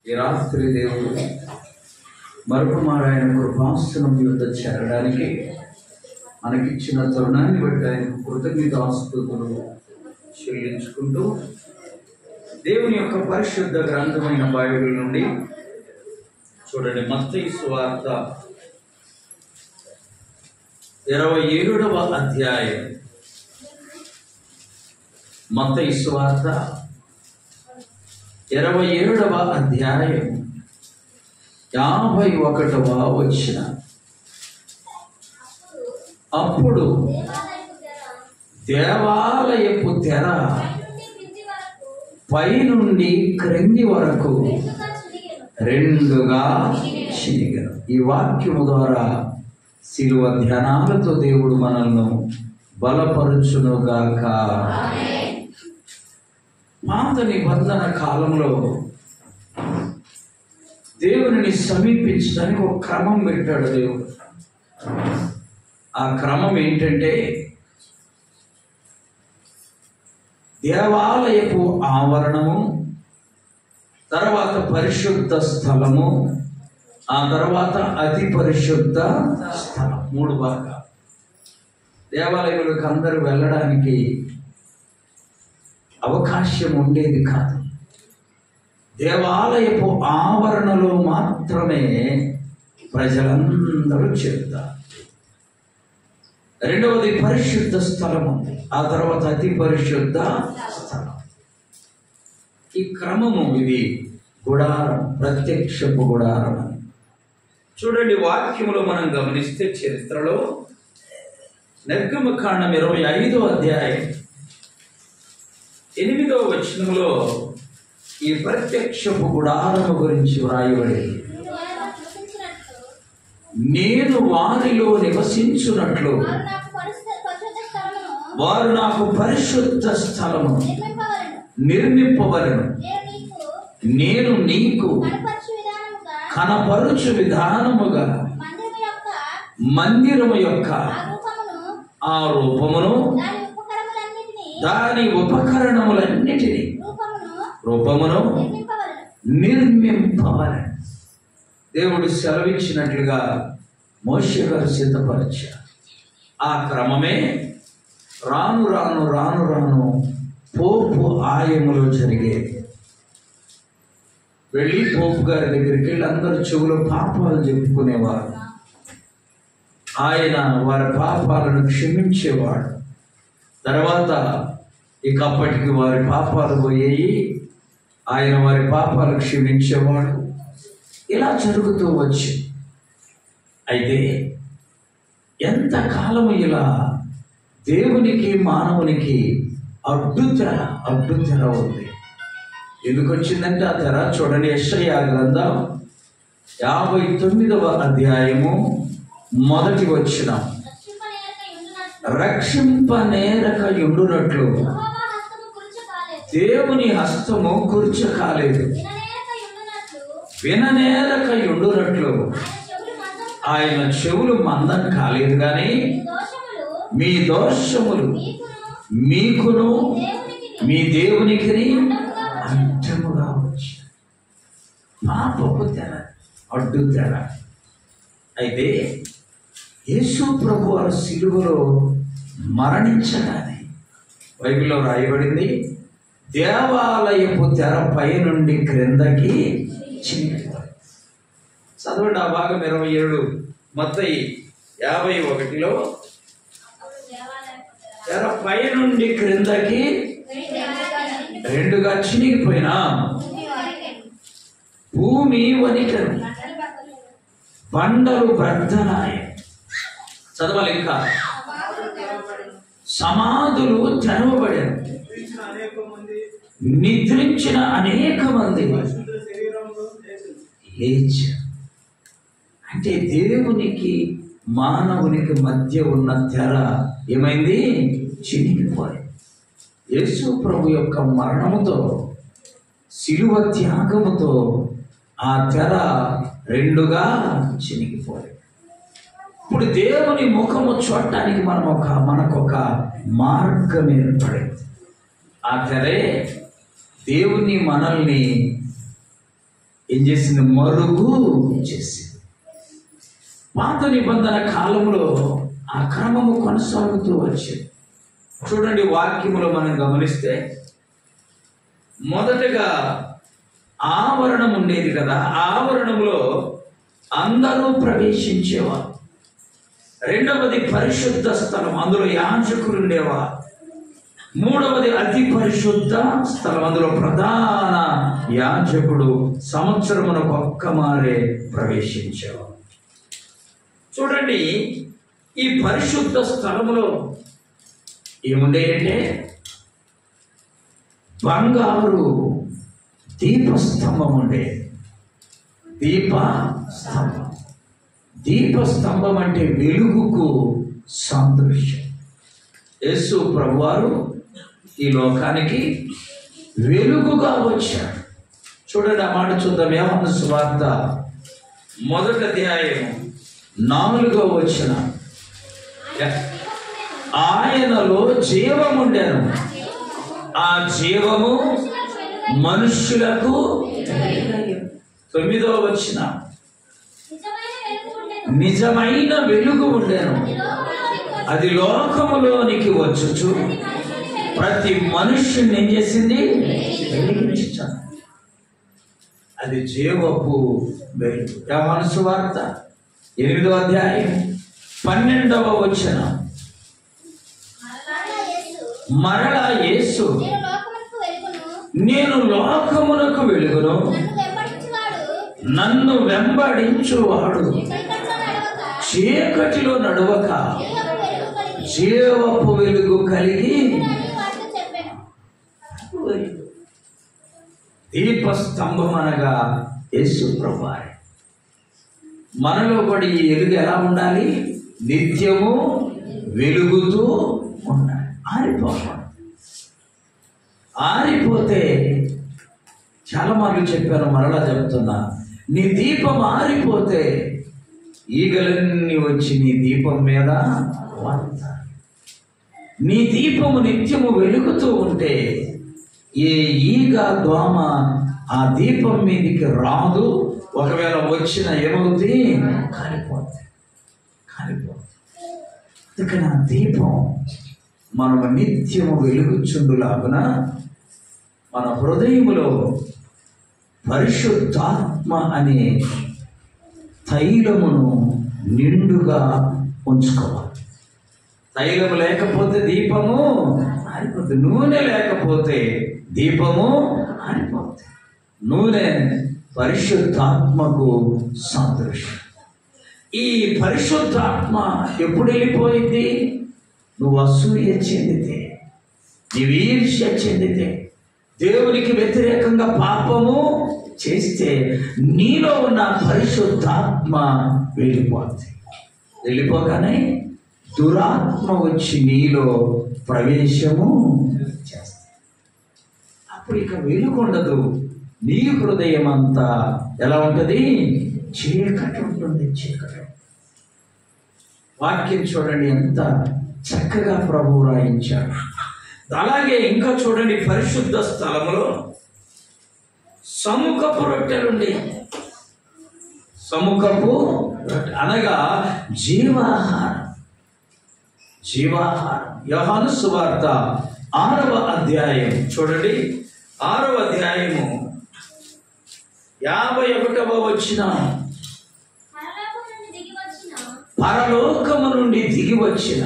ఈ రాత్రి దేవుడు మరొక మారాయణ కృపాసనం యొద్ద చేరడానికి మనకిచ్చిన తరుణాన్ని బట్టి ఆయన కృతజ్ఞతాస్తుతులు చెల్లించుకుంటూ దేవుని యొక్క పరిశుద్ధ గ్రంథమైన బైబిల్ నుండి చూడండి మత్తయి సువార్త ఇరవై ఏడవ అధ్యాయం మత్తయి సువార్త ఇరవై ఏడవ అధ్యాయం యాభై ఒకటవ వచ్చిన అప్పుడు దేవాలయపు తెర పైనుండి క్రింది వరకు రెండుగా చినిగను ఈ వాక్యము ద్వారా శిలువ ధ్యానాలతో దేవుడు మనల్ని బలపరుచునుగాక పాత నిబంధన కాలంలో దేవునిని సమీపించడానికి ఒక క్రమం పెట్టాడు దేవుడు ఆ క్రమం ఏంటంటే దేవాలయపు ఆవరణము తర్వాత పరిశుద్ధ స్థలము ఆ తర్వాత అతి పరిశుద్ధ స్థలం మూడు బాగా దేవాలయంలోకి అందరూ వెళ్ళడానికి అవకాశం ఉండేది కాదు దేవాలయపు ఆవరణలో మాత్రమే ప్రజలందరూ చేరుతారు రెండవది పరిశుద్ధ స్థలం ఉంది ఆ తర్వాత అతి పరిశుద్ధ స్థలం ఈ క్రమము ఇది గుడారం ప్రత్యక్షపు గుడారం అని చూడండి వాక్యములో మనం గమనిస్తే చరిత్రలో నిర్గమ కాండం ఇరవై ఐదో అధ్యాయం ఎనిమిదో వచనంలో ఈ ప్రత్యక్షపు గుడారము గురించి వ్రాయబడింది నేను వారిలో నివసించున్నట్లు వారు నాకు పరిశుద్ధ స్థలము నిర్మింపవలను నేను నీకు కనపరుచు విధానముగా మందిరము యొక్క ఆ రూపమును దాని ఉపకరణములన్నిటినీ రూపమును నిర్మింపవలను దేవుడు సెలవిచ్చినట్లుగా మోషే గారు సిద్ధపరిచారు ఆ క్రమమే రాను రాను రాను రాను పోపు ఆయములో జరిగేది వెళ్ళి పోపు గారి దగ్గరికి వెళ్ళి అందరూ చెవులో పాపాలు చెప్పుకునేవారు ఆయన వారి పాపాలను క్షమించేవాడు తర్వాత ఇక అప్పటికి వారి పాపాలు పోయేయి ఆయన వారి పాపాలు క్షమించేవాడు ఇలా జరుగుతూ వచ్చి అయితే ఎంతకాలము ఇలా దేవునికి మానవునికి అడ్డుతెర అడ్డుతెర ఉంది ఎందుకు వచ్చిందంటే ఆ తెర చూడండి యశ్రయ గ్రంథం యాభై తొమ్మిదవ అధ్యాయము మొదటి వచ్చిన రక్షింప నేరక ఉండునట్లు దేవుని హస్తము కుర్చ కాలేదు విననేరక ఉండునట్లు ఆయన చెవులు మందం కాలేదు కానీ మీ దోషములు మీకును మీ దేవునికి అడ్డముగా వచ్చి పాపపు తెర అడ్డు తెర అయితే యేసు ప్రభు వారు సిలువలో మరణించగానే బైబిల్లో రాయబడింది దేవాలయపు తెర పై నుండి క్రిందకి చినిగిపోయింది చదవండి ఆ భాగం ఇరవై ఏడు మొత్తం యాభై ఒకటిలో తెర పై నుండి క్రిందకి రెండుగా చినిగిపోయినా భూమి వణికను బండలు బ్రద్దలాయ చదవాలి ఇంకా సమాధులు తెరవబడారు అనేక మంది నిద్రించిన అనేక మంది పరిశుద్ధ శరీరంలో లేచింది లేచారు అంటే దేవునికి మానవునికి మధ్య ఉన్న తెర ఏమైంది చినిగిపోయి యేసు ప్రభు యొక్క మరణముతో శిలువ త్యాగముతో ఆ తెర రెండుగా చినిగిపోయి ఇప్పుడు దేవుని ముఖము చూడటానికి మనం ఒక మనకొక మార్గం ఏర్పడింది ఆ తెరే దేవుని మనల్ని ఏం చేసింది మరుగు చేసింది పాత నిబంధన కాలంలో ఆ క్రమము కొనసాగుతూ వచ్చింది చూడండి వాక్యములో మనం గమనిస్తే మొదటగా ఆవరణం ఉండేది కదా ఆవరణంలో అందరూ ప్రవేశించేవారు రెండవది పరిశుద్ధ స్థలం అందులో యాజకులు ఉండేవారు మూడవది అతి పరిశుద్ధ స్థలం అందులో ప్రధాన యాజకుడు సంవత్సరమునకు ఒక్క మారే ప్రవేశించేవారు చూడండి ఈ పరిశుద్ధ స్థలములో ఏముండేయంటే బంగారు దీపస్తంభం ఉండే దీప స్తంభం దీపస్తంభం అంటే వెలుగుకు సాదృశ్యం యేసు ప్రభువారు ఈ లోకానికి వెలుగుగా వచ్చాడు చూడండి ఆ మాట చూద్దాం యోహాను సువార్త మొదటి అధ్యాయం నాలుగో వచ్చిన ఆయనలో జీవముండెను ఆ జీవము మనుష్యులకు తొమ్మిదో వచ్చిన నిజమైన వెలుగు ఉండెను అది లోకములోనికి వచ్చుచు ప్రతి మనుష్యుని ఏం చేసింది వెలిగించాను అది జీవపు వెలుగు మనసు వార్త ఎనిమిదో అధ్యాయం పన్నెండవ వచ్చిన మరలా యేసు నేను లోకమునకు వెలుగును నన్ను వెంబడించువాడు చీకటిలో నడవక జీవపు వెలుగు కలిగి దీపస్తంభం అనగా యేసు ప్రభువారే మనలో కూడా ఈ వెలుగు ఎలా ఉండాలి నిత్యము వెలుగుతూ ఉండాలి ఆరిపోకూడదు ఆరిపోతే చాలా మార్లు చెప్పాను మరలా చెప్తున్నా నీ దీపం ఆరిపోతే ఈగలన్నీ వచ్చి నీ దీపం మీద వాలుతాయి నీ దీపము నిత్యము వెలుగుతూ ఉంటే ఏ ఈగ దోమ ఆ దీపం మీదకి రాదు ఒకవేళ వచ్చిన ఏమవుతుంది కాలిపోతుంది కాలిపోతుంది అందుకని ఆ దీపం మనం నిత్యము వెలుగుచుండులాగున మన హృదయములో పరిశుద్ధాత్మ అనే తైలమును నిండుగా ఉంచుకోవాలి తైలము లేకపోతే దీపము ఆరిపోతుంది నూనె లేకపోతే దీపము ఆరిపోతుంది నూనె పరిశుద్ధాత్మకు సాదృశ్యం ఈ పరిశుద్ధాత్మ ఎప్పుడు వెళ్ళిపోయింది నువ్వు అసూయ చెందితే నీవు ఈర్ష్య చెందితే దేవునికి వ్యతిరేకంగా పాపము చేస్తే నీలో ఉన్న పరిశుద్ధాత్మ వెళ్ళిపోతుంది వెళ్ళిపోగానే దురాత్మ వచ్చి నీలో ప్రవేశము చేస్తుంది అప్పుడు ఇక వెలుగుండదు నీ హృదయం అంతా ఎలా ఉంటుంది చీకటి ఉంటుంది చీకటి వాక్యం చూడండి ఎంత చక్కగా ప్రభు రాయించాడు అలాగే ఇంకా చూడండి పరిశుద్ధ స్థలములో సముఖపు రొట్టెలుండి సముఖపు రొట్టె అనగా జీవాహారం జీవాహారం యోహాను సువార్త ఆరవ అధ్యాయం చూడండి ఆరవ అధ్యాయము యాభై ఒకటవ వచ్చిన పరలోకము నుండి దిగి వచ్చిన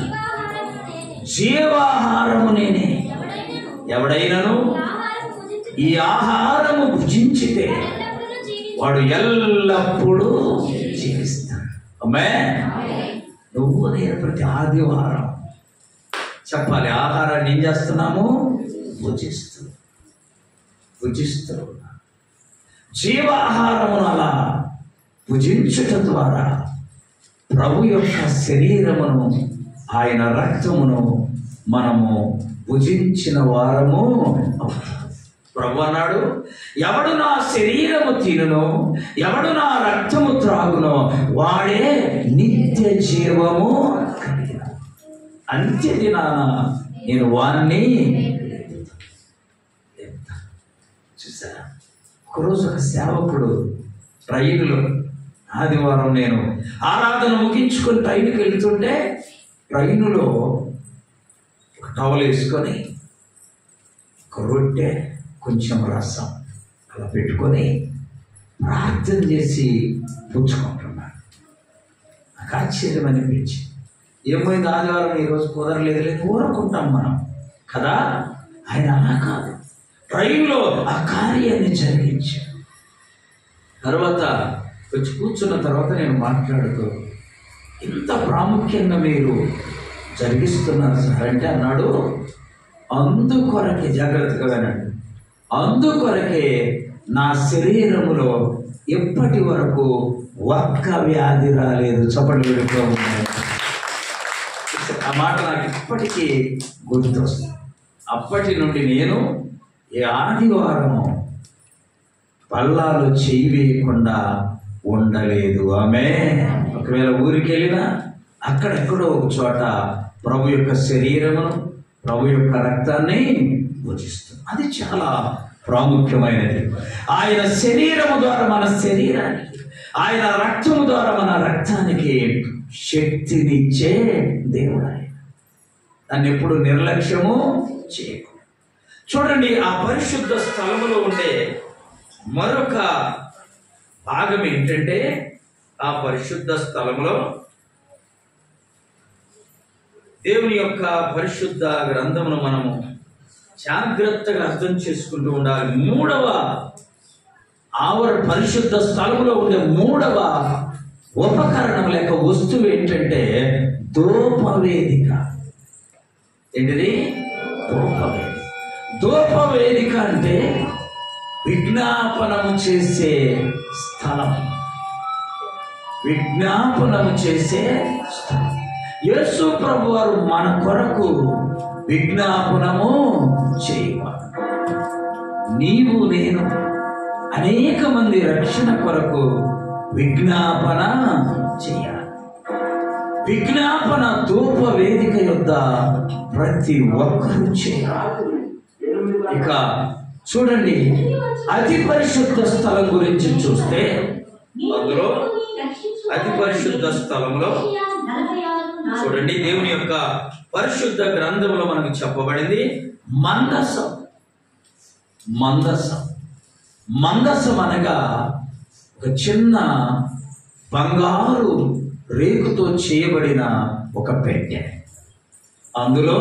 జీవాహారము నేనే ఎవడైనను ఈ ఆహారము భుజించితే వాడు ఎల్లప్పుడూ జీవిస్తాడు అమ్మే నువ్వు నేను ప్రతి ఆదివారం చెప్పాలి ఆహారాన్ని ఏం చేస్తున్నాము భుజిస్తూ భుజిస్తూ ఉన్నా. జీవాహారమును అలా భుజించుట ద్వారా ప్రభు యొక్క శరీరమును ఆయన రక్తమును మనము భుజించిన వారము అవుతాం. ప్రభు అన్నాడు ఎవడు నా శరీరము తినునో ఎవడు నా రక్తము త్రాగునో వాడే నిత్య జీవము కలిగిన అంత్య దినాన నేను వాణ్ణి లేపుతా. చూసారా ఒకరోజు ఒక సేవకుడు ట్రైన్లో ఆదివారం నేను ఆరాధన ముగించుకొని ట్రైన్కి వెళ్తుంటే ట్రైనులో ఒక టవల్ వేసుకొని ఒక రొట్టె కొంచెం రసం అలా పెట్టుకొని ప్రార్థన చేసి పుచ్చుకుంటున్నాడు నాకు ఆశ్చర్యం అనిపించింది ఏమైంది ఆదివారం ఈరోజు కుదరలేదు లేదు ఊరుకుంటాం మనం కదా ఆయన అలా కాదు ట్రైన్లో ఆ కార్యాన్ని జరిగించాడు తర్వాత వచ్చి కూర్చున్న తర్వాత నేను మాట్లాడుతూ ఇంత ప్రాముఖ్యంగా మీరు జరిగిస్తున్నారు సార్ అంటే అన్నాడు అందుకొరకే జాగ్రత్తగా వినండి అందుకొరకే నా శరీరములో ఎప్పటి వరకు ఒక్క వ్యాధి రాలేదు చప్పట్లు పెడుతూ ఉన్నాయి ఆ మాట నాకు ఇప్పటికీ గుర్తొస్తుంది అప్పటి నుండి నేను ఈ ఆదివారం పల్లాలు చేయి వేయకుండా ఉండలేదు ఆమె ఒకవేళ ఊరికి వెళ్ళినా అక్కడెక్కడో ఒక చోట ప్రభు యొక్క శరీరమును ప్రభు యొక్క రక్తాన్ని భుజిస్తుంది అది చాలా ప్రాముఖ్యమైనది ఆయన శరీరము ద్వారా మన శరీరానికి ఆయన రక్తము ద్వారా మన రక్తానికి శక్తినిచ్చే దేవుడు ఆయన దాన్ని ఎప్పుడు నిర్లక్ష్యము చేయకూడదు చూడండి ఆ పరిశుద్ధ స్థలములో ఉండే మరొక భాగం ఏంటంటే ఆ పరిశుద్ధ స్థలములో దేవుని యొక్క పరిశుద్ధ గ్రంథమును మనము జాగ్రత్తగా అర్థం చేసుకుంటూ ఉండాలి మూడవ ఆవర పరిశుద్ధ స్థలములో ఉండే మూడవ ఉపకరణం లేక వస్తువు ఏంటంటే దూపవేదిక ఏంటిది దూపవేదిక దూపవేదిక అంటే విజ్ఞాపనము చేసే స్థలం విజ్ఞాపనము చేసే స్థలం యేసు ప్రభు వారు మన కొరకు విజ్ఞాపనము చేయవారు నీవు నేను అనేక మంది రక్షణ కొరకు విజ్ఞాపన చేయాలి విజ్ఞాపన ధూప వేదిక యొద్ద ప్రతి ఒక్కరూ చేయాలి ఇక చూడండి అతి పరిశుద్ధ స్థలం గురించి చూస్తే అందులో అతి పరిశుద్ధ స్థలంలో చూడండి దేవుని యొక్క పరిశుద్ధ గ్రంథంలో మనకు చెప్పబడింది మందసం మందసం మందసం అనగా ఒక చిన్న బంగారు రేకుతో చేయబడిన ఒక పెట్టె అందులో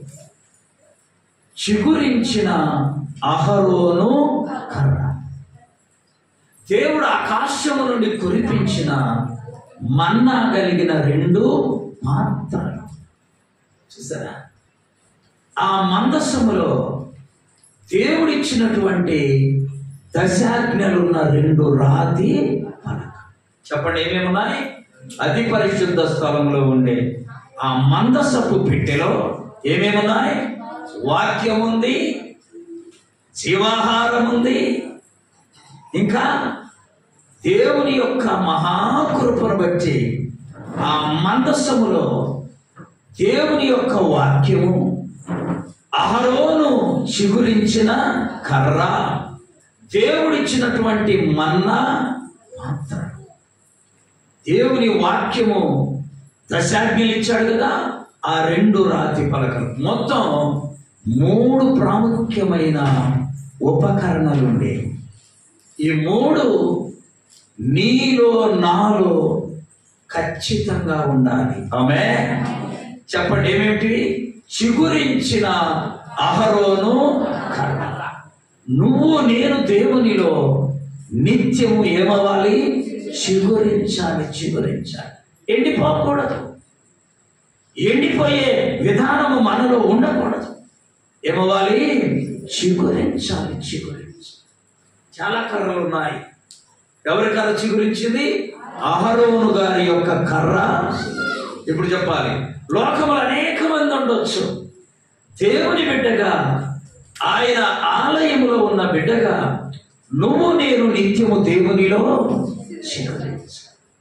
చిగురించిన అహరోను కర్ర దేవుడు ఆకాశము నుండి కురిపించిన మన్నా కలిగిన రెండు పాత్రలు చూసారా ఆ మందసములో దేవుడిచ్చినటువంటి దశాజ్ఞలున్న రెండు రాతి పలక చెప్పండి ఏమేమి ఉన్నాయి అతి పరిశుద్ధ స్థలంలో ఉండే ఆ మందసపు పెట్టెలో ఏమేమి ఉన్నాయి వాక్యం ఉంది జీవాహారం ఉంది ఇంకా దేవుని యొక్క మహాకృపను బట్టి ఆ మందస్సములో దేవుని యొక్క వాక్యము అహరోను చిగురించిన కర్ర దేవుడిచ్చినటువంటి మన్నా పాత్ర దేవుని వాక్యము దశాజ్ఞలు ఇచ్చాడు కదా ఆ రెండు రాతి పలకలు మొత్తం మూడు ప్రాముఖ్యమైన ఉపకరణాలు ఉండేవి ఈ మూడు నీలో నాలో ఖచ్చితంగా ఉండాలి ఆమె చెప్పండి ఏమేమిటి చిగురించిన అహరోను కర్ర నువ్వు నేను దేవునిలో నిత్యము ఏమవ్వాలి చిగురించాలి చిగురించాలి ఎండిపోకూడదు ఎండిపోయే విధానము మనలో ఉండకూడదు ఏమవ్వాలి చిగురించాలి చిగురించాలి చాలా కర్రలు ఉన్నాయి ఎవరి కర్ర చిగురించింది అహరోను గారి యొక్క కర్ర ఇప్పుడు చెప్పాలి లోకములు అనేక మంది ఉండొచ్చు దేవుని బిడ్డగా ఆయన ఆలయములో ఉన్న బిడ్డగా నువ్వు నేను నిత్యము దేవునిలో చిగురించు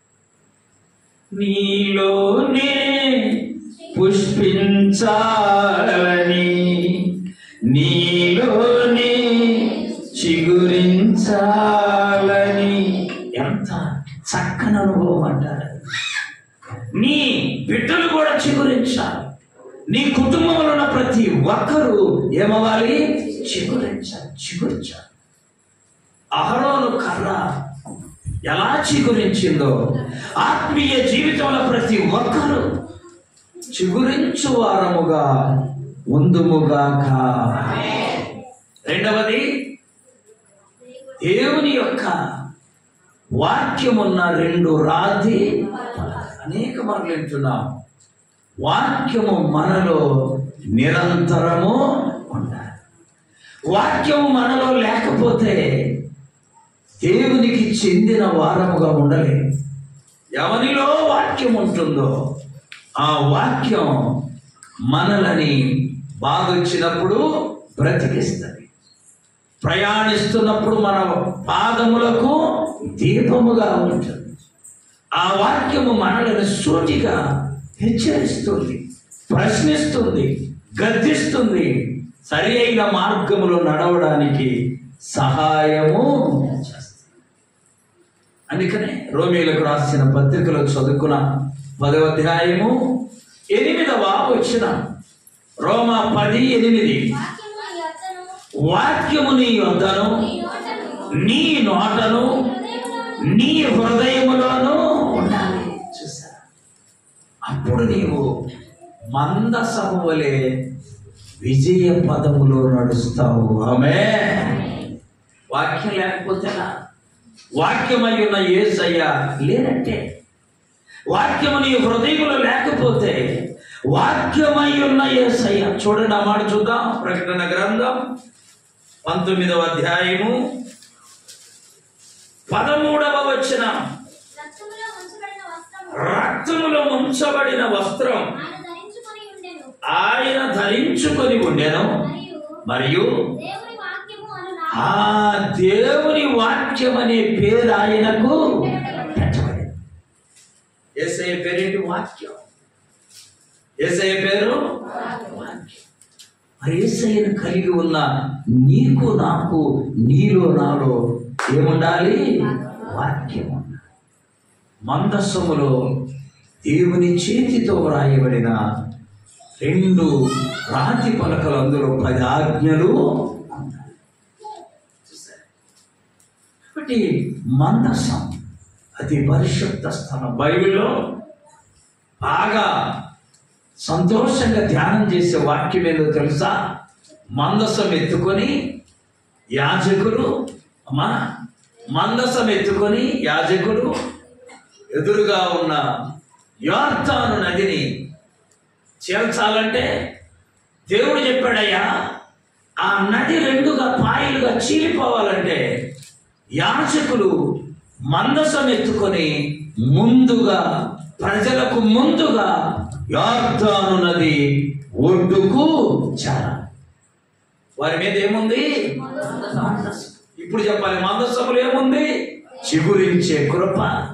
నీలోనే పుష్పించాలని నీలోనే చిగురించాలని ఎంత చక్కని అనుభవం అంటారు నీ బిడ్డలు కూడా చిగురించాలి నీ కుటుంబంలో ఉన్న ప్రతి ఒక్కరూ ఏమవ్వాలి చిగురించాలి చిగురించాలి అహరోను కర్ర ఎలా చిగురించిందో ఆత్మీయ జీవితంలో ప్రతి ఒక్కరూ చిగురించు వారముగా ఉందుముగాక రెండవది దేవుని యొక్క వాక్యమున్న రెండు రాతి అనేక మార్లు వింటున్నాం వాక్యము మనలో నిరంతరము ఉండాలి వాక్యము మనలో లేకపోతే దేవునికి చెందిన వారముగా ఉండలేము ఎవరిలో వాక్యం ఉంటుందో ఆ వాక్యం మనలని బాగొచ్చినప్పుడు బ్రతికిస్తుంది ప్రయాణిస్తున్నప్పుడు మన పాదములకు దీపముగా ఉంటుంది ఆ వాక్యము మనలను సూటిగా హెచ్చరిస్తుంది ప్రశ్నిస్తుంది గద్దిస్తుంది సరి అయిన మార్గములో నడవడానికి సహాయము చేస్తుంది అందుకనే రోమిలకు రాసిన పత్రికలో చదువుకున్న పదవ అధ్యాయము ఎనిమిదవ వచ్చిన రోమా పది ఎనిమిది వాక్యము నీ యొద్దను, వాక్యము నీ వద్దను నీ నోటను, నీ నోటను హృదయములోను నీ హృదయములోనూ ఉండాలి చూసారా అప్పుడు నీవు మందసము వలె విజయ పదములో నడుస్తావు ఆమె వాక్యం లేకపోతేనా వాక్యమై ఉన్న ఏసయ్య లేనట్టే వాక్యము నీ హృదయంలో లేకపోతే వాక్యమై ఉన్న ఏసయ్య చూడండి ఆ మాట చూద్దాం ప్రకటన గ్రంథం పంతొమ్మిదవ అధ్యాయము పదమూడవ వచ్చిన రక్తములో ముంచబడిన వస్త్రము రక్తములో ఉంచబడిన వస్త్రం ఆయన ధరించుకొని ఉండెను. ఆయన ధరించుకొని ఉండెను మరియు మరియు దేవుని వాక్యము అను ఆ నామమున దేవుని వాక్యం అనే పేరు ఆయనకు పెట్టబడింది ఏసఐ పేరేంటి వాక్యం ఏసఐ పేరు వాక్యం మరి ఏసఐను కలిగి ఉన్న నీకు నాకు నీలో నాలో ఏముండాలి వాక్యం ఉండాలి మందస్సములో దేవుని చేతితో వ్రాయబడిన రెండు రాతి పలకలు అందులో పది ఆజ్ఞలు ఉన్నాయి. చూశారా? కాబట్టి మందసం అతి పరిశుద్ధ స్థలం బైబిల్లో బాగా సంతోషంగా ధ్యానం చేసే వాక్యం ఏదో తెలుసా మందసం ఎత్తుకొని యాజకులు అమ్మా మందసం ఎత్తుకొని యాజకులు ఎదురుగా ఉన్న యోర్తాను నదిని చేర్చాలంటే దేవుడు చెప్పాడయ్యా ఆ నది రెండుగా పాయలుగా చీలిపోవాలంటే యాజకులు మందసం ఎత్తుకొని ముందుగా ప్రజలకు ముందుగా యోర్దాను నది ఒడ్డుకు చారా వారి మీద ఏముంది మందసం. ఇప్పుడు చెప్పాలి మందసములు ఏముంది చిగురించే కృప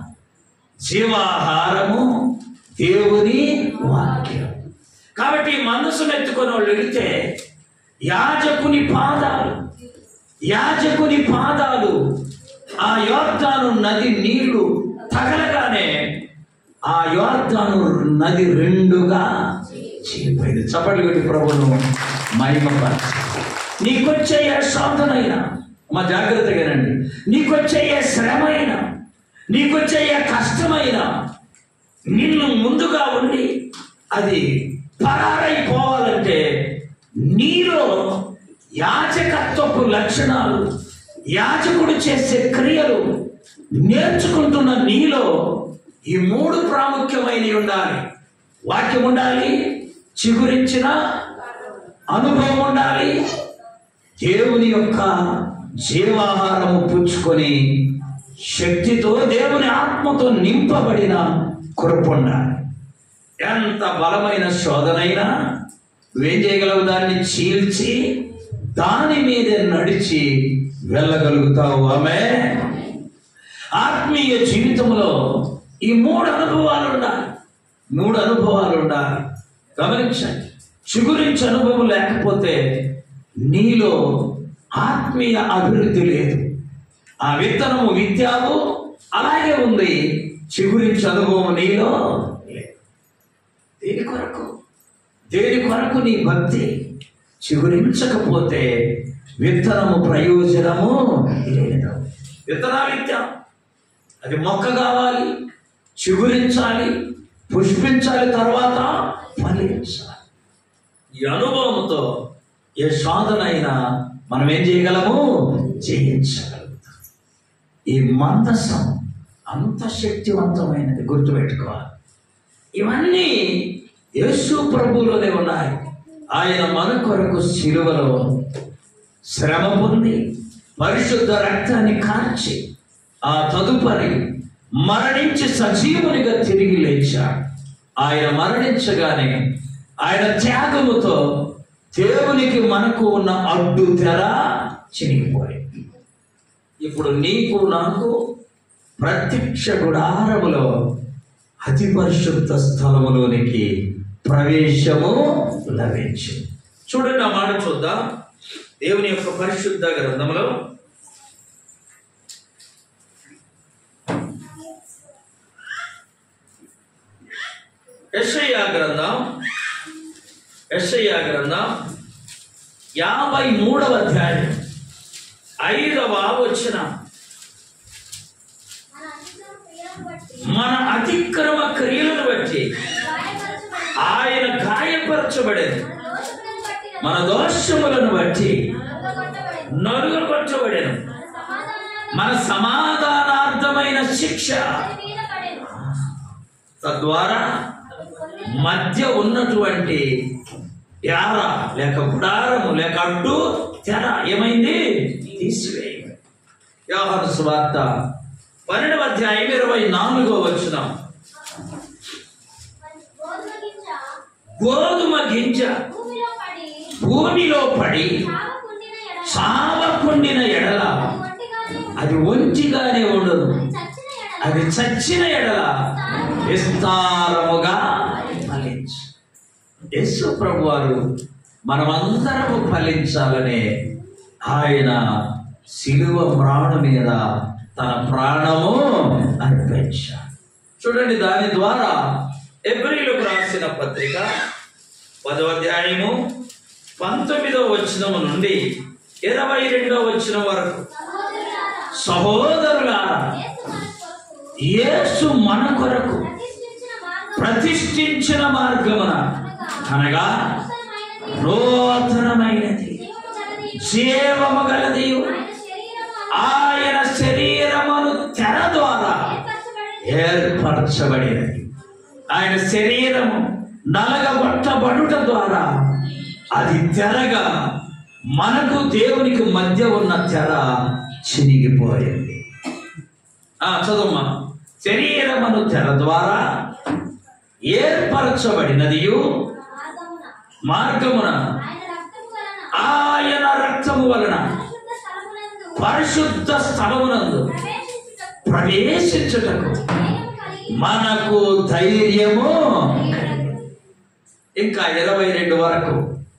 జీవాహారము దేవుని వాక్యం కాబట్టి ఈ మందసం ఎత్తుకొని వాళ్ళు వెళితే యాజకుని పాదాలు యాజకుని పాదాలు ఆ యోర్దాను నది నీళ్లు తగలగానే ఆ యోర్దాను నది రెండుగా చీలిపోయింది చప్పట్లు కొట్టి ప్రభును మహిమపరచు నీకొచ్చే ఏ శోధనైనా మా జాగ్రత్తగానండి నీకొచ్చే ఏ శ్రమైనా నీకొచ్చే ఏ కష్టమైనా నిన్ను ముందుగా ఉండి అది పరారైపోవాలంటే నీలో యాజకత్వపు లక్షణాలు యాజకుడు చేసే క్రియలు నేర్చుకుంటున్న నీలో ఈ మూడు ప్రాముఖ్యమైనవి ఉండాలి వాక్యం ఉండాలి చిగురించిన అనుభవం ఉండాలి దేవుని యొక్క జీవాహారము పుచ్చుకొని శక్తితో దేవుని ఆత్మతో నింపబడిన కృప ఉండాలి ఎంత బలమైన శోధనైనా నువ్వేం చేయగలవు దాన్ని చీల్చి దాని మీద నడిచి వెళ్ళగలుగుతావు ఆమె ఆత్మీయ జీవితంలో ఈ మూడు అనుభవాలు ఉండాలి మూడు అనుభవాలు ఉండాలి గమనించండి చిగురించి అనుభవం లేకపోతే నీలో ఆత్మీయ అభివృద్ధి లేదు ఆ విత్తనము విత్యావు అలాగే ఉంది చిగురించి అనుభవం నీలో లేదు. దేని కొరకు దేని కొరకు నీ భక్తి చిగురించకపోతే విత్తనము ప్రయోజనము లేదు విత్తనాలు ఇత్తాం అది మొక్క కావాలి చిగురించాలి పుష్పించాలి తర్వాత ఫలించాలి ఈ అనుభవంతో ఏ సాధనైనా మనం ఏం చేయగలము జయించగలుగుతాం ఈ మందసం అంత శక్తివంతమైనది గుర్తుపెట్టుకోవాలి ఇవన్నీ యేసు ప్రభువులోనే ఉన్నాయి ఆయన మన కొరకు శిలువలో శ్రమ పొంది పరిశుద్ధ రక్తాన్ని కార్చి ఆ తదుపరి మరణించి సజీవునిగా తిరిగి లేచాడు ఆయన మరణించగానే ఆయన త్యాగముతో దేవునికి మనకు ఉన్న అడ్డు తెర చినిగిపోయింది ఇప్పుడు నీకు నాకు ప్రత్యక్ష గుడారములో అతి పరిశుద్ధ స్థలములోనికి ప్రవేశము లభించింది చూడండి ఆ మాట చూద్దాం దేవుని యొక్క పరిశుద్ధ గ్రంథములో యెషయా గ్రంథం యెషయా గ్రంథం యాభై మూడవ అధ్యాయం ఐదవ వచ్చిన మన అతిక్రమ క్రియలను బట్టి మన అతిక్రమ క్రియలను బట్టి గాయపరచబడిన ఆయన గాయపరచబడేది మన దోషములను బట్టి మన దోషములను బట్టి నలుగొట్టబడిన నలుగురు పరచబడేను మన సమాధానాన్ని మన సమాధానార్థమైన శిక్ష అతని మీద పడెను తద్వారా మధ్య ఉన్నటువంటి యార లేక గుడారము లేక అడ్డు తెర ఏమైంది తీసివేయబడి వ్యవహార స్వార్త పన్నెండవ అధ్యాయం ఇరవై నాలుగో వచ్చిన గోధుమ గింజ గోధుమ గింజ భూమిలో పడి భూమిలో పడి చావకుండిన ఎడల చావకుండిన ఎడల అది ఒంటిగానే అది ఒంటిగానే ఉండును. ఉండదు అది చచ్చిన అది చచ్చిన ఎడల ఎడల విస్తారముగా ఫలించు యేసు ప్రభు వారు మనమందరము ఫలించాలనే ఆయన శిలువ ప్రాణం మీద తన ప్రాణము అర్పించాడు చూడండి దాని ద్వారా ఎబ్రిలకు రాసిన పత్రిక పదవ అధ్యాయము పంతొమ్మిదవ వచనము నుండి ఇరవై రెండవ వచనం వరకు సహోదరులారా, సహోదరులారా యేసు మన కొరకు యేసు మన కొరకు ప్రతిష్ఠించిన మార్గం ప్రతిష్ఠించిన మార్గమున అనగా నూతనమైనది, నూతనమైనది జీవము గలది, జీవము గలది ఆయన శరీరము ఆయన శరీరమును తెర ద్వారా ఏర్పరచబడింది. ఏర్పరచబడినది ఆయన శరీరము నలగబట్టబడుట ద్వారా అది తెరగా మనకు దేవునికి మధ్య ఉన్న తెర చినిగిపోయింది ఆ చదువుమా శరీరమును తెర ద్వారా ఏర్పరచబడినదియు మార్గమున మార్గమున ఆయన రక్తము వలన ఆయన రక్తము వలన పరిశుద్ధ స్థలమునందు పరిశుద్ధ స్థలమునందు ప్రవేశించుటకు ప్రవేశించుటకు ధైర్యము కలిగి మనకు ధైర్యము ఇంకా ఇరవై రెండు వరకు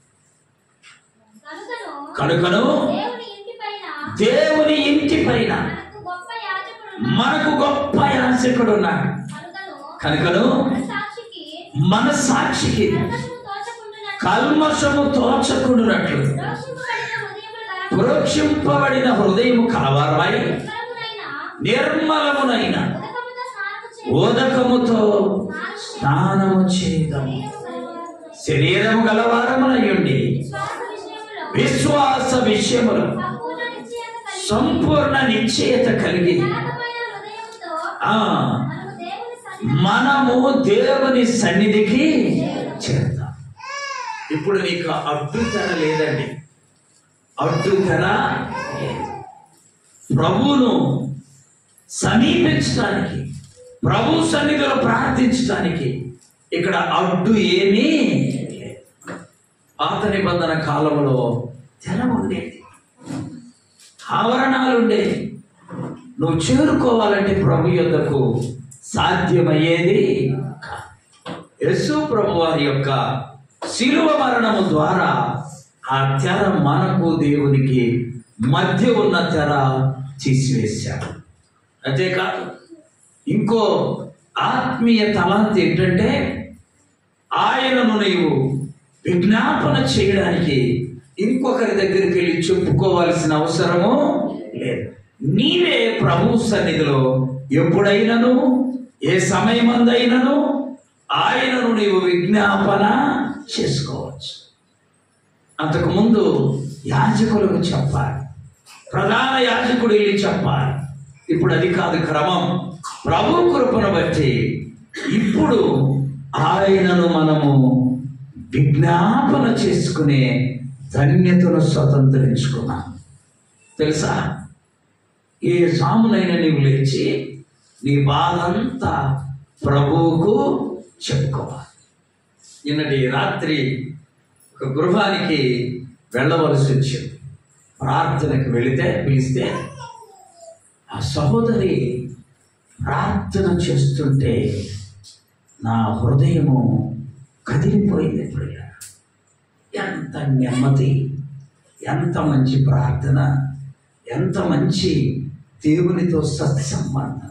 కనుకను కనుకను దేవుని ఇంటి పైన దేవుని ఇంటి పైన మనకు గొప్ప యాజకుడు మనకు గొప్ప యాజకుడు ఉన్నాడు కనుకను కనుకను మన సాక్షికి మన సాక్షికి కల్మషము తోచకుండునట్లు కల్మషము తోచకుండునట్లు దోషింపబడిన హృదయములు గల ప్రోక్షింపబడిన హృదయము కలవారమై నిర్మలమునైన నిర్మలమునైన ఉదకముతో ఉదకముతో స్నానము చేసి స్నానము చేయదము శరీరము గలవారమునై శరీరము గలవారమునయ్యుండి విశ్వాస విషయములో విశ్వాస విషయములు సంపూర్ణ నిశ్చయత కలిగి సంపూర్ణ నిశ్చయత కలిగి కలకమైన హృదయముతో ఆ మనము మనము దేవుని దేవుని సన్నిధికి సన్నిధికి చేరుతాం ఇప్పుడు నీకు అడ్డు తెర లేదండి అడ్డు తెర లేదు. ప్రభువును సమీపించడానికి ప్రభు సన్నిధిలో ప్రార్థించడానికి ఇక్కడ అడ్డు ఏమీ లేదు పాత నిబంధన కాలంలో తెర ఉండేది ఆవరణాలు ఉండేవి నువ్వు చేరుకోవాలంటే ప్రభు యొద్దకు సాధ్యమయ్యేది కాదు. యేసు ప్రభు వారి యొక్క శిలువ మరణము ద్వారా ఆ తెర మనకు దేవునికి మధ్య ఉన్న తెర తీసివేశాడు అంతేకాదు ఇంకో ఆత్మీయ తలాంతి ఏంటంటే ఆయనను నీవు విజ్ఞాపన చేయడానికి ఇంకొకరి దగ్గరికి వెళ్ళి చెప్పుకోవాల్సిన అవసరము లేదు నీవే ప్రభు సన్నిధిలో ఎప్పుడైనను ఏ సమయమందైనను ఆయనను నీవు విజ్ఞాపన చేసుకోవచ్చు అంతకుముందు యాజకులకు చెప్పాలి ప్రధాన యాజకుడు వెళ్ళి చెప్పాలి ఇప్పుడు అది కాదు క్రమం ప్రభు కృపను బట్టి ఇప్పుడు ఆయనను మనము విజ్ఞాపన చేసుకునే ధన్యతను స్వతంత్రించుకున్నాం తెలుసా ఏ సామునైనా నీవు లేచి నీ బాధంతా ప్రభువుకు చెప్పుకోవాలి నిన్నటి రాత్రి ఒక గృహానికి వెళ్ళవలసి వచ్చింది ప్రార్థనకు వెళితే పిలిస్తే ఆ సహోదరి ప్రార్థన చేస్తుంటే నా హృదయము కదిలిపోయింది ప్రియ ఎంత నెమ్మది ఎంత మంచి ప్రార్థన ఎంత మంచి దేవునితో సత్సంబంధం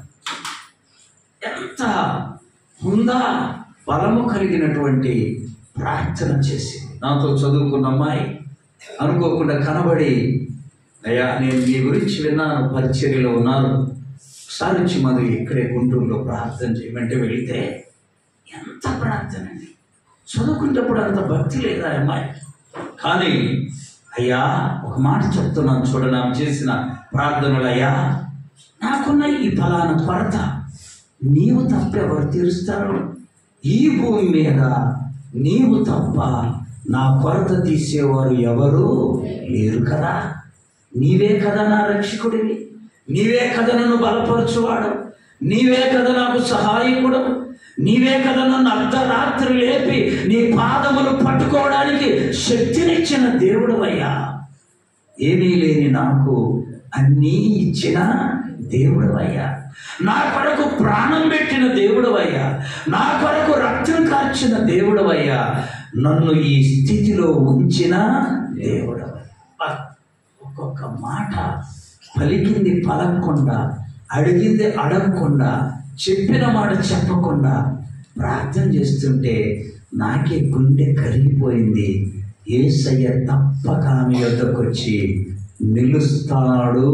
ఎంత హుందా బలము కలిగినటువంటి ప్రార్థన చేసింది నాతో చదువుకున్న అమ్మాయి అనుకోకుండా కనబడి అయ్యా నేను మీ గురించి విన్నాను పరిచర్యలో ఉన్నాను ఒకసారి వచ్చి మనం ఇక్కడే గుంటూరులో ప్రార్థన చేయమంటే వెళితే ఎంత ప్రార్థన అండి చదువుకునేటప్పుడు అంత భక్తి లేదా ఆ అమ్మాయి కానీ అయ్యా ఒక మాట చెప్తున్నాను చూడండి ఆమె చేసిన ప్రార్థనలు అయ్యా నాకున్న ఈ ఫలానా కొరత నీవు తప్ప ఎవరు తీరుస్తారు ఈ భూమి మీద నీవు తప్ప నా కొరత తీసేవారు ఎవరు లేరు కదా నీవే కదా నా రక్షకుడివి నీవే కదా నన్ను బలపరచువాడు నీవే కదా నాకు సహాయకుడు నీవే కదా నన్ను అర్ధరాత్రి లేపి నీ పాదములు పట్టుకోవడానికి శక్తినిచ్చిన దేవుడు అయ్యా ఏమీ లేని నాకు అన్నీ ఇచ్చిన దేవుడు అయ్యా నా కొరకు ప్రాణం పెట్టిన దేవుడు అయ్యా నా కొరకు రక్తం కార్చిన దేవుడు అయ్యా నన్ను ఈ స్థితిలో ఉంచిన దేవుడు ఒక్కొక్క మాట పలికింది పలకకుండా అడిగింది అడగకుండా చెప్పిన మాట చెప్పకుండా ప్రార్థన చేస్తుంటే నాకే గుండె కరిగిపోయింది ఏసయ్య తప్పక ఆమె యొద్దకు వచ్చి నిలుస్తాడు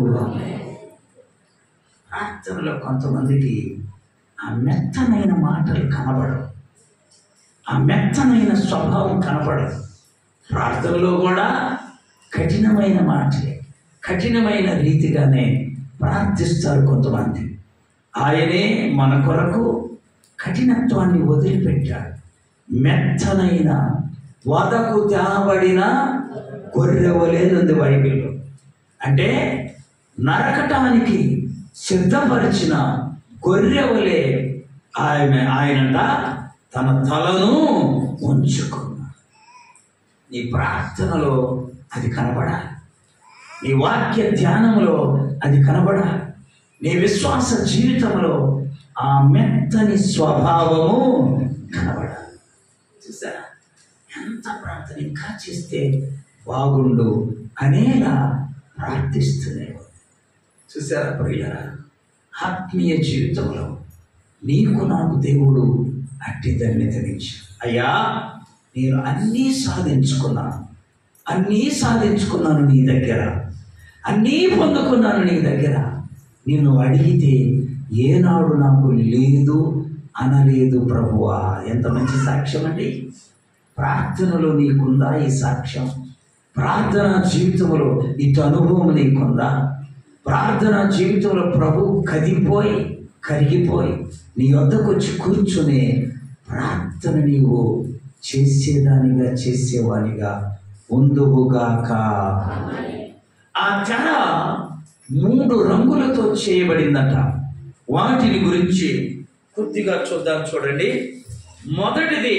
ప్రార్థనలో కొంతమందికి ఆ మెత్తనైన మాటలు కనబడవు ఆ మెత్తనైన స్వభావం కనపడదు ప్రార్థనలో కూడా కఠినమైన మాటలే కఠినమైన రీతిగానే ప్రార్థిస్తారు కొంతమంది ఆయనే మన కొరకు కఠినత్వాన్ని వదిలిపెట్టాడు మెత్తనైన వదకు తేబడిన గొర్రెవలేనుంది బైబిల్లో అంటే నరకటానికి సిద్ధపరిచిన గొర్రెవలే ఆయన ఆయనంట తన తలను ఉంచుకున్నాడు నీ ప్రార్థనలో అది కనబడాలి నీ వాక్య ధ్యానంలో అది కనబడాలి నీ విశ్వాస జీవితంలో ఆ మెత్తని స్వభావము కనబడాలి చూసారా ఎంత ప్రార్థన ఇంకా చేస్తే బాగుండు అనేలా ప్రార్థిస్తున్నాయి చూసారా ప్రియులారా ఆత్మీయ జీవితంలో నీకు నాకు దేవుడు అట్టి ధన్యతనిచ్చు అయ్యా నేను అన్నీ సాధించుకున్నాను అన్నీ సాధించుకున్నాను నీ దగ్గర అన్నీ పొందుకున్నాను నీ దగ్గర నిన్ను అడిగితే ఏనాడు నాకు లేదు అనలేదు ప్రభువా ఎంత మంచి సాక్ష్యం అండి ప్రార్థనలో నీకుందా ఈ సాక్ష్యం ప్రార్థన జీవితంలో ఇటు అనుభవం నీకుందా ప్రార్థన జీవితంలో ప్రభు కదిపోయి కరిగిపోయి నీ వద్దకు వచ్చి కూర్చునే ప్రార్థన నీవు చేసేదానిగా చేసేవానిగా ఉందువుగాక ఆ తెర మూడు రంగులతో చేయబడిందట వాటిని గురించి కొద్దిగా చూద్దాం చూడండి మొదటిది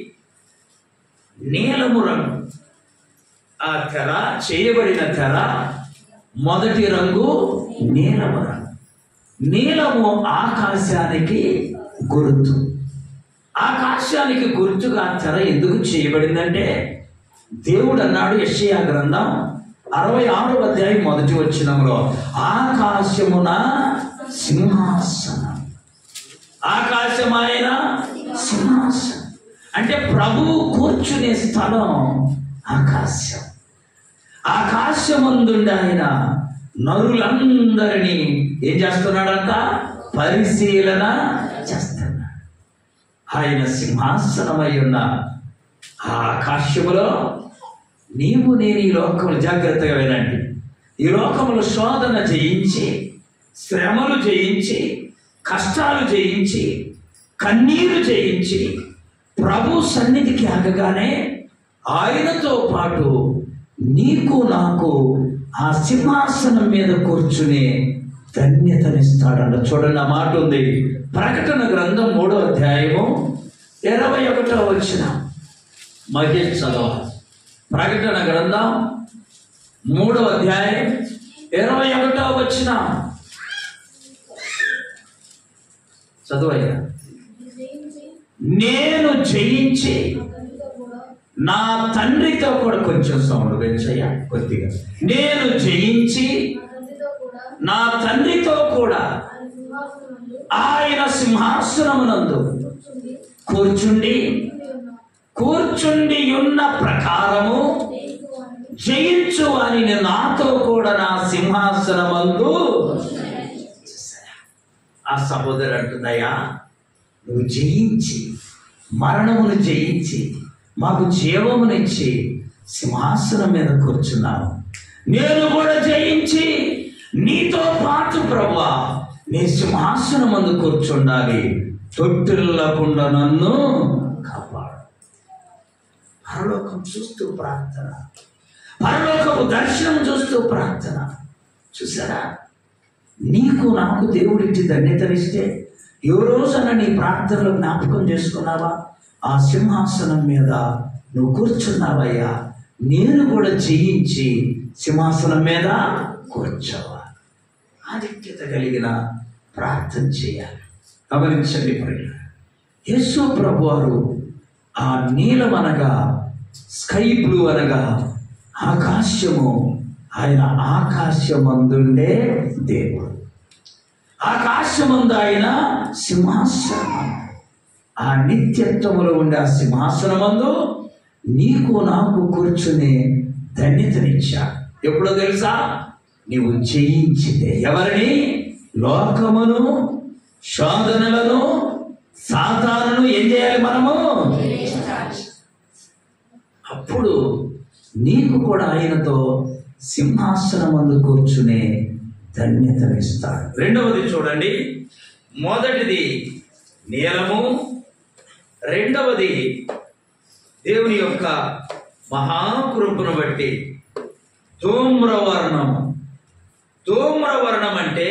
నీలము రంగు ఆ తెర చేయబడిన తెర మొదటి రంగు నీలము రంగు నీలము ఆకాశానికి గుర్తు ఆకాశానికి గుర్తుగా తెర ఎందుకు చేయబడిందంటే దేవుడు అన్నాడు యెషయా గ్రంథం అరవై ఆరో అధ్యాయం మొదటి వచ్చినంలో ఆకాశమున సింహాసనం ఆకాశమైన సింహాసనం అంటే ప్రభువు కూర్చునే స్థలం ఆకాశం ఆకాశమందుండి ఆయన నరులందరినీ ఏం చేస్తున్నాడంట పరిశీలన చేస్తున్నాడు ఆయన సింహాసనమై ఉన్న ఆ ఆకాశములో నీవు నేను ఈ లోకములు జాగ్రత్తగా వినండి ఈ లోకములు శోధన జయించి శ్రమలు జయించి కష్టాలు జయించి కన్నీరు జయించి ప్రభు సన్నిధికి ఆగగానే ఆయనతో పాటు నీకు నాకు ఆ సింహాసనం మీద కూర్చునే ధన్యతనిస్తాడంట చూడండి ఆ మాట ఉంది ప్రకటన గ్రంథం మూడో అధ్యాయము ఇరవై ఒకటో వచ్చిన మహేష్ చదవ ప్రకటన గ్రంథం మూడో అధ్యాయం ఇరవై ఒకటో వచ్చిన చదువయ్యా నేను జయించి నా తండ్రితో కూడా కొంచెం సౌండ్ పెంచయ్యా కొద్దిగా నేను జయించి నా తండ్రితో కూడా ఆయన సింహాసనమునందు కూర్చుండి కూర్చుండి ఉన్న ప్రకారము జయించు అని నాతో కూడా నా సింహాసనమందు ఆ సహోదరు అంటుందయ్యా నువ్వు జయించి మరణమును జయించి మాకు జీవమునిచ్చి సింహాసనం మీద కూర్చున్నావు నేను కూడా జయించి నీతో పాటు ప్రభా నీ సింహాసనం ముందు కూర్చుండాలి తొట్టిల్లకుండా నన్ను కాపాడు పరలోకం చూస్తూ ప్రార్థన పరలోకపు దర్శనం చూస్తూ ప్రార్థన చూసారా నీకు నాకు దేవుడిచ్చి ధన్యతనిస్తే ఏ రోజున నీ ప్రార్థనలో జ్ఞాపకం చేసుకున్నావా ఆ సింహాసనం మీద నువ్వు కూర్చున్నావయ్యా నేను కూడా జయించి సింహాసనం మీద కూర్చోవా ఆధిక్యత కలిగిన ప్రార్థన చేయాలి గమనించండి ప్రియుల యేసు ప్రభు వారు ఆ నీలం అనగా స్కై బ్లూ అనగా ఆకాశము ఆయన ఆకాశమందుండే దేవుడు ఆకాశమందు ఆయన సింహాసనం ఆ నిత్యత్వములో ఉండే ఆ సింహాసనమందు నీకు నాకు కూర్చునే ధన్యతనిచ్చా ఎప్పుడో తెలుసా నీవు జయించితే ఎవరిని లోకమును శోధనలను సాతానును ఏం చేయాలి మనము అప్పుడు నీకు కూడా ఆయనతో సింహాసనమందు కూర్చునే ధన్యతనిస్తాడు రెండవది చూడండి మొదటిది నీలము రెండవది దేవుని యొక్క మహాకృపను బట్టి ధూమ్రవర్ణం ధూమ్రవర్ణం అంటే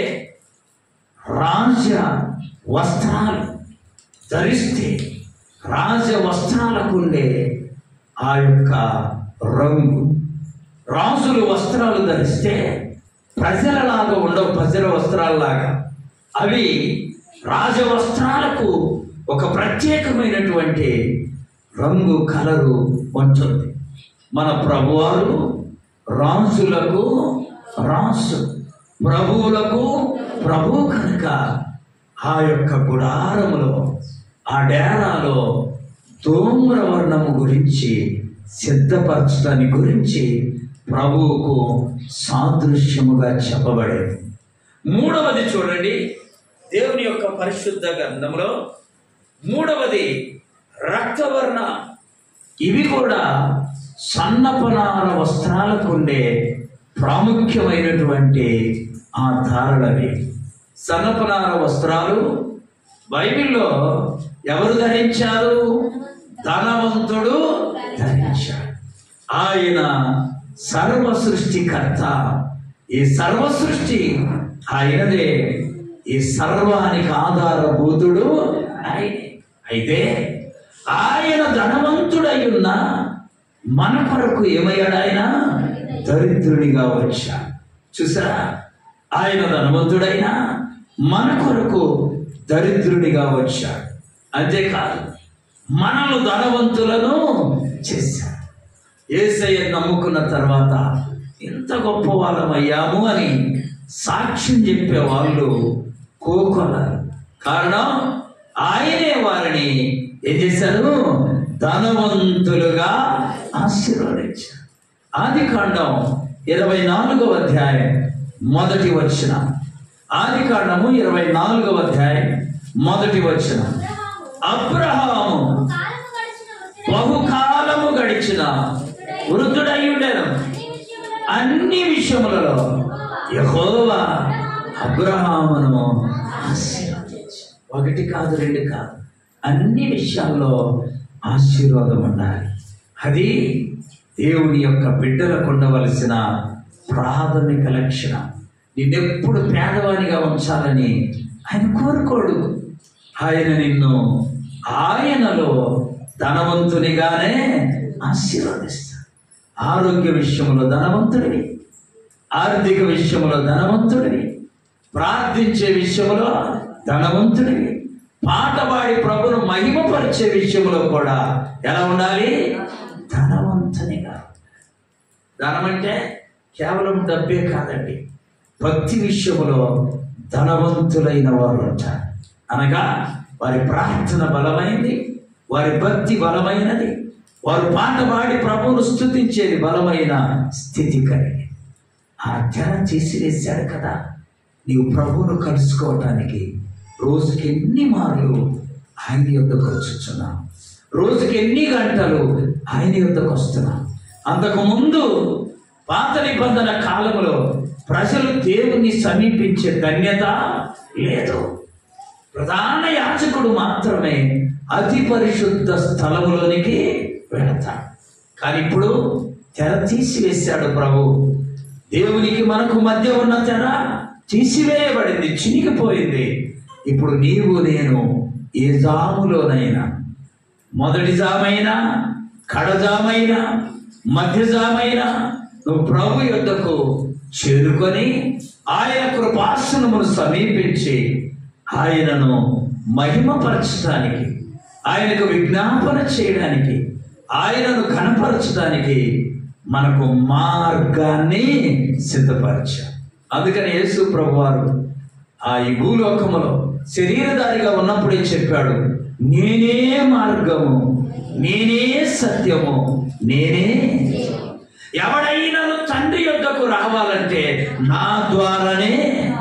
రాజ వస్త్రాలు ధరిస్తే రాజ వస్త్రాలకు ఉండే ఆ యొక్క రంగు రాజులు వస్త్రాలు ధరిస్తే ప్రజలలాగా ఉండవు ప్రజల వస్త్రాలలాగా అవి రాజ వస్త్రాలకు ఒక ప్రత్యేకమైనటువంటి రంగు కలరు ఉంటుంది మన ప్రభువారు రాజులకు రాజు ప్రభువులకు ప్రభు కనుక ఆ యొక్క గుడారములో ఆ డేరాలో ధూమ్రవర్ణము గురించి సిద్ధపరచడాన్ని గురించి ప్రభువుకు సాదృశ్యముగా చెప్పబడేది మూడవది చూడండి దేవుని యొక్క పరిశుద్ధ గ్రంథంలో మూడవది రక్తవర్ణ ఇవి కూడా సన్నపనార వస్త్రాలకు ఉండే ప్రాముఖ్యమైనటువంటి ఆ ధారలవి సన్నపనార వస్త్రాలు బైబిల్లో ఎవరు ధరించారు ధనవంతుడు ధరించాడు ఆయన సర్వ సృష్టికర్త ఈ సర్వ సృష్టి ఆయనదే ఈ సర్వానికి ఆధారభూతుడు ఆయనే అయితే ఆయన ధనవంతుడై ఉన్న మన కొరకు ఏమయ్యాడు ఆయన దరిద్రునిగా వచ్చాడు చూసారా ఆయన ధనవంతుడైనా మన కొరకు దరిద్రునిగా వచ్చాడు అంతేకాదు మనల్ని ధనవంతులను చేశాడు ఏసయ్య నమ్ముకున్న తర్వాత ఎంత గొప్ప వాళ్ళమయ్యాము అని సాక్ష్యం చెప్పే వాళ్ళు కోకొన్నారు కారణం ఆయనే వారిని ఏం చేశారు ధనవంతులుగా ఆశీర్వదించారు ఆది కాండం ఇరవై నాలుగవ అధ్యాయం మొదటి వచ్చిన ఆది కాండము ఇరవై నాలుగవ అధ్యాయం మొదటి వచ్చిన అబ్రహాము అబ్రహాము కాలము గడిచిన వృద్ధుడై బహుకాలము గడిచిన వృద్ధుడై ఉండేను అన్ని విషయములలో అన్ని విషయములలో యహోవా అబ్రహామును ఆశీర్వదించాడు. ఒకటి కాదు రెండు కాదు అన్ని విషయాల్లో ఆశీర్వాదం ఉండాలి అది దేవుని యొక్క బిడ్డలకు ఉండవలసిన ప్రాథమిక లక్షణం నిన్నెప్పుడు పేదవానిగా ఉంచాలని ఆయన కోరుకోడు ఆయన నిన్ను ఆయనలో ధనవంతునిగానే ఆశీర్వదిస్తాడు ఆరోగ్య విషయంలో ధనవంతుడివి ఆర్థిక విషయంలో ధనవంతుడివి ప్రార్థించే విషయంలో ధనవంతుడివి పాట పాడి ప్రభును మహిమపరిచే విషయంలో కూడా ఎలా ఉండాలి ధనవంతునిగా ధనం అంటే కేవలం డబ్బే కాదండి భక్తి విషయంలో ధనవంతులైన వారు ఉంటారు అనగా వారి ప్రార్థన బలమైంది వారి భక్తి బలమైనది వారు పాట పాడి ప్రభువును స్థుతించేది బలమైన స్థితి కలిగి ఆ తెర తీసివేశాడు కదా నీవు ప్రభువును కలుసుకోవటానికి రోజుకి ఎన్ని మార్లు ఆయన యొద్దకు వచ్చుచున్నావు రోజుకి ఎన్ని గంటలు ఆయన యొద్దకు వస్తున్నావు అంతకు ముందు పాత నిబంధన కాలంలో ప్రజలు దేవుణ్ణి సమీపించే ధన్యత లేదు ప్రధాన యాచకుడు మాత్రమే అతి పరిశుద్ధ స్థలములోనికి వెళతాడు కానీ ఇప్పుడు తెర తీసివేశాడు ప్రభు దేవునికి మనకు మధ్య ఉన్న తెర తీసివేయబడింది చినిగిపోయింది ఇప్పుడు నీవు నేను ఏ జాములోనైనా మొదటి జామైనా కడజామైనా మధ్య జామైనా నువ్వు ప్రభు యొద్దకు చేరుకొని ఆయన కృపాసనమును సమీపించి ఆయనను మహిమపరచడానికి ఆయనకు విజ్ఞాపన చేయడానికి ఆయనను కనపరచడానికి మనకు మార్గాన్ని సిద్ధపరచాం అందుకని యేసు ప్రభు వారు ఆ ఈ భూలోకములో శరీరధారిగా ఉన్నప్పుడే చెప్పాడు నేనే మార్గము నేనే సత్యము నేనే ఎవడైనా తండ్రి యొద్దకు రావాలంటే నా ద్వారానే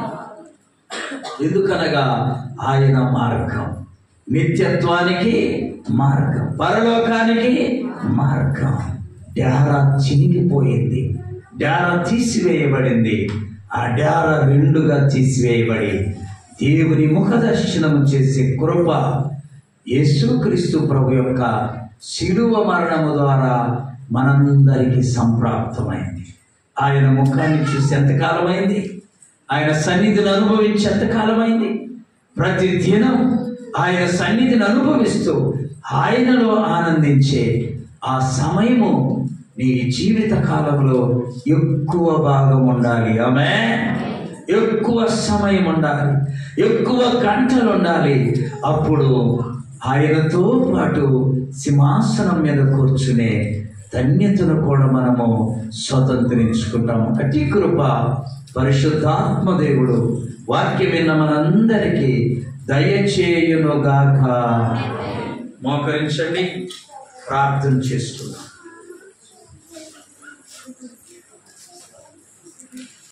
ఎందుకనగా ఆయన మార్గం నిత్యత్వానికి మార్గం పరలోకానికి మార్గం డార చినిగిపోయింది డార తీసివేయబడింది ఆ డార రెండుగా తీసివేయబడి దేవుని ముఖ దర్శనం చేసే కృప యేసుక్రీస్తు ప్రభు యొక్క శిలువ మరణము ద్వారా మనందరికీ సంప్రాప్తమైంది ఆయన ముఖాన్ని చూసి ఎంతకాలమైంది ఆయన సన్నిధిని అనుభవించి ఎంతకాలమైంది ప్రతి దినం ఆయన సన్నిధిని అనుభవిస్తూ ఆయనలో ఆనందించే ఆ సమయము నీ జీవిత కాలంలో ఎక్కువ భాగం ఉండాలి ఆమె ఎక్కువ సమయం ఉండాలి ఎక్కువ గంటలు ఉండాలి అప్పుడు ఆయనతో పాటు సింహాసనం మీద కూర్చునే ధన్యతను కూడా మనము స్వతంత్రించుకుంటాము అతి కృప పరిశుద్ధాత్మ దేవుడు వాక్యం విన్న మనందరికీ దయచేయునుగాక మోకరించండి ప్రార్థన చేస్తున్నాం